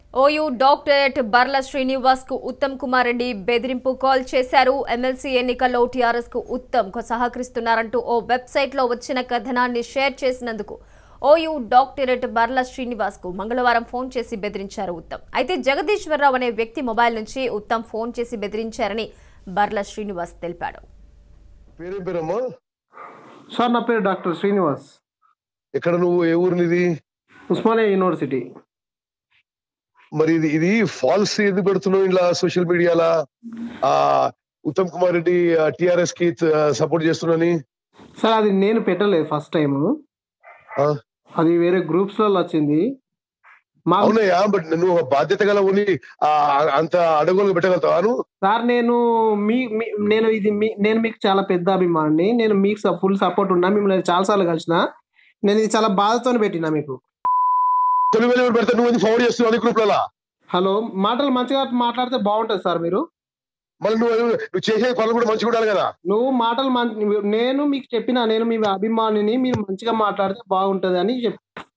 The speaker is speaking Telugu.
ఓయూ డాక్టరేట్ బర్ల శ్రీనివాస్ కు ఉత్తమ్ కుమార్ రెడ్డి బెదిరింపు కాల్ చేశారు ఎమ్మెల్సీ ఎన్నికల్లో టీఆర్ఎస్ కు ఉత్తమ్ కు సహకరిస్తున్నారంటూ ఓ వెబ్సైట్ లో వచ్చిన కథనాన్ని షేర్ చేసినందుకు ఓయూ డాక్టరేట్ బర్ల శ్రీనివాస్ కు మంగళవారం ఫోన్ చేసి బెదిరించారు ఉత్తమ్ అయితే జగదీశ్వరరావు అనే వ్యక్తి మొబైల్ నుంచి ఉత్తమ్ ఫోన్ చేసి బెదిరించారని బర్ల శ్రీనివాస్ తెలిపాడు పేరేం పేరమ్మా సార్ నా పేరు డాక్టర్ శ్రీనివాస్ ఎక్కడ నువ్వు ఏ ఊరినిది ఉస్మానియా యూనివర్సిటీ మరి ఇది ఇది ఫాల్స్ ఎందుకు పెడుతున్నావు ఇలా సోషల్ మీడియాలా ఆ ఉత్తమ్ కుమార్ రెడ్డి టిఆర్ఎస్ కి సపోర్ట్ చేస్తున్నాని సార్ అది నేను పెట్టలేదు ఫస్ట్ టైం ఆ, అది వేరే గ్రూప్స్ లో వచ్చింది మా అవునయ్యా బట్ నువ్వు ఒక బాధ్యత గల ఉండి ఆ, అంత అడగోలు పెట్టగలుగుతావా నువ్వు సార్ నేను మీ మీ- నేను ఇది మీ నేను మీకు చాలా పెద్ద అభిమాని నేను మీకు ఫుల్ సపోర్ట్ ఉన్నా మిమ్మల్ని చాలా సార్లు కలిసిన నేను ఇది చాలా బాధతో పెట్టినా మీకు తొలి వేలు పెడతా నువ్వు ఎందుకు ఫార్వర్డ్ చేస్తున్నావు అన్ని గ్రూప్లలో హలో మాటలు మంచిగా మాట్లాడితే బాగుంటుంది సార్ మీరు మళ్ళీ నువ్వు నువ్వు చేసే పనులు కూడా మంచిగా ఉండాలి కదా నువ్వు మాటలు మం- నేను మీకు చెప్పిన నేను మీ అభిమానిని మీరు మంచిగా మాట్లాడితే బాగుంటది అని చెప్పి